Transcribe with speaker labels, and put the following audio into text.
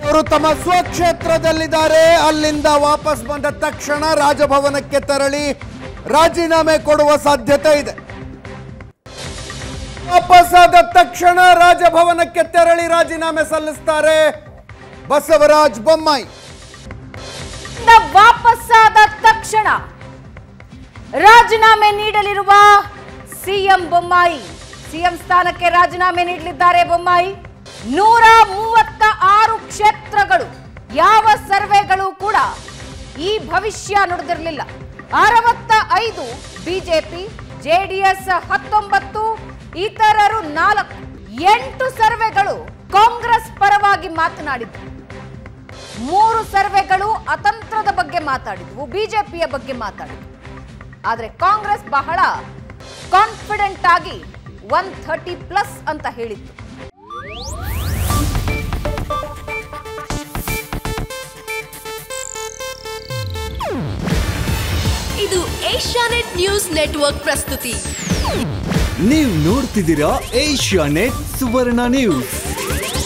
Speaker 1: ಅವರು ತಮ್ಮ ಸ್ವಕ್ಷೇತ್ರದಲ್ಲಿದ್ದಾರೆ ಅಲ್ಲಿಂದ ವಾಪಸ್ ಬಂದ ತಕ್ಷಣ ರಾಜಭವನಕ್ಕೆ ತೆರಳಿ ರಾಜೀನಾಮೆ ಕೊಡುವ ಸಾಧ್ಯತೆ ಇದೆ ವಾಪಸ್ಸಾದ ತಕ್ಷಣ ರಾಜಭವನಕ್ಕೆ ತೆರಳಿ ರಾಜೀನಾಮೆ ಸಲ್ಲಿಸ್ತಾರೆ ಬಸವರಾಜ ಬೊಮ್ಮಾಯಿ
Speaker 2: ಇಂದ ವಾಪಸ್ಸಾದ ತಕ್ಷಣ ರಾಜೀನಾಮೆ ನೀಡಲಿರುವ ಸಿಎಂ ಬೊಮ್ಮಾಯಿ ಸಿಎಂ ಸ್ಥಾನಕ್ಕೆ ರಾಜೀನಾಮೆ ನೀಡಲಿದ್ದಾರೆ ಬೊಮ್ಮಾಯಿ ನೂರ ಮೂವತ್ತ ಆರು ಕ್ಷೇತ್ರಗಳು ಯಾವ ಸರ್ವೆಗಳು ಕೂಡ ಈ ಭವಿಷ್ಯ ನುಡಿದಿರಲಿಲ್ಲ ಅರವತ್ತ ಐದು ಬಿಜೆಪಿ ಜೆಡಿಎಸ್ ಹತ್ತೊಂಬತ್ತು ಇತರರು ನಾಲ್ಕು ಎಂಟು ಸರ್ವೆಗಳು ಕಾಂಗ್ರೆಸ್ ಪರವಾಗಿ ಮಾತನಾಡಿದ್ರು ಮೂರು ಸರ್ವೆಗಳು ಅತಂತ್ರದ ಬಗ್ಗೆ ಮಾತಾಡಿದ್ವು ಬಿಜೆಪಿಯ ಬಗ್ಗೆ ಮಾತಾಡಿದ್ವು ಆದರೆ ಕಾಂಗ್ರೆಸ್ ಬಹಳ ಕಾನ್ಫಿಡೆಂಟ್ ಆಗಿ ಒನ್ ಥರ್ಟಿ ಪ್ಲಸ್ ಅಂತ ಹೇಳಿತ್ತು
Speaker 3: ಇದು ಏಷ್ಯಾನೆಟ್ ನ್ಯೂಸ್ ನೆಟ್ವರ್ಕ್ ಪ್ರಸ್ತುತಿ
Speaker 4: ನೀವು ನೋಡ್ತಿದ್ದೀರಾ ಏಷ್ಯಾ ನೆಟ್ ಸುವರ್ಣ ನ್ಯೂಸ್